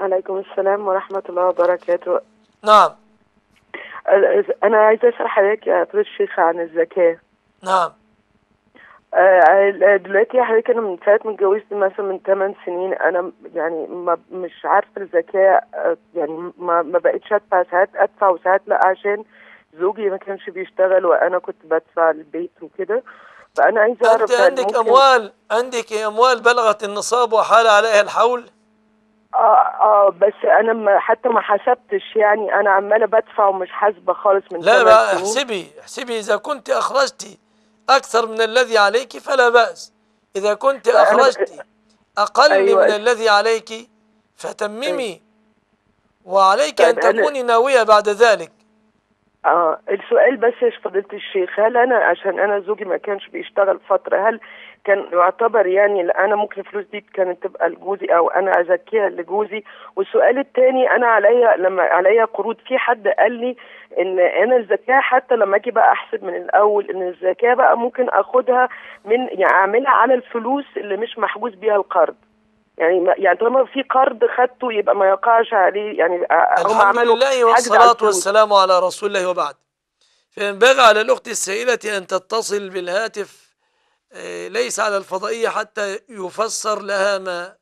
عليكم السلام ورحمة الله وبركاته نعم أنا عايزة أسأل حضرتك يا فضيلة الشيخ عن الزكاة نعم آه، دلوقتي يا حضرتك أنا من ساعة ما اتجوزت مثلا من 8 سنين أنا يعني ما مش عارفة الزكاة آه، يعني ما ما بقتش أدفع ساعات أدفع وساعات لأ عشان زوجي ما كانش بيشتغل وأنا كنت بدفع البيت وكده فأنا عايزة أعرف أنت هل عندك ممكن- أموال عندك أموال بلغت النصاب وحال عليها الحول اه اه بس انا ما حتى ما حسبتش يعني انا عماله بدفع ومش حاسبه خالص من لا ثمان بقى سنين. احسبي احسبي إذا كنت أخرجت أكثر من الذي عليك فلا بأس إذا كنت فأنا- أخرجت أقل أيوة. من الذي عليك فتممي وعليك أن طيب أنا- تكوني ناوية بعد ذلك اه السؤال بس يا فضيله الشيخ هل انا عشان انا زوجي ما كانش بيشتغل فتره هل كان يعتبر يعني لا انا ممكن الفلوس دي كانت تبقى لجوزي او انا ازكيها لجوزي والسؤال الثاني انا عليا لما عليا قروض في حد قال لي ان انا الزكاه حتى لما اجي بقى احسب من الاول ان الزكاه بقى ممكن اخدها من يعني اعملها على الفلوس اللي مش محجوز بيها القرض يعني ما يعني طالما في قرض خدته يبقى ما يقعش عليه يعني هم الحمد عملوا لله حجز على والصلاة الفلوس. والسلام على رسول الله وبعد فينبغي على الأخت السائلة أن تتصل بالهاتف آه، ليس على الفضائية حتى يفسر لها ما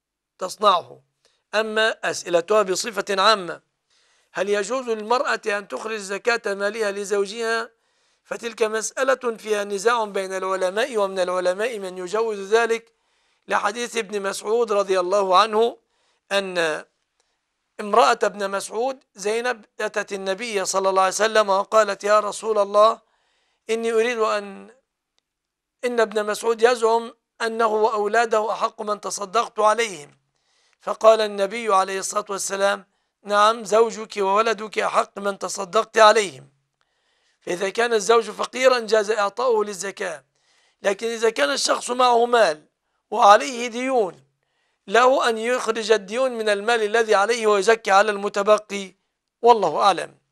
تصنعه أما أسئلتها بصفة عامة هل يجوز للمرأة أن تخرج زكاة مالها لزوجها فتلك مسألة فيها نزاع بين العلماء ومن العلماء من يجوز ذلك لحديث ابن مسعود رضي الله عنه أن امرأة ابن مسعود زينب أتت النبي صلى الله عليه وسلم وقالت يا رسول الله إني أريد أن إن ابن مسعود يزعم أنه وأولاده أحق من تصدقت عليهم فقال النبي عليه الصلاة والسلام نعم زوجك وولدك أحق من تصدقت عليهم فإذا كان الزوج فقيرا جاز إعطاؤه للزكاة لكن إذا كان الشخص معه مال وعليه ديون له أن يخرج الديون من المال الذي عليه ويزكي على المتبقي والله أعلم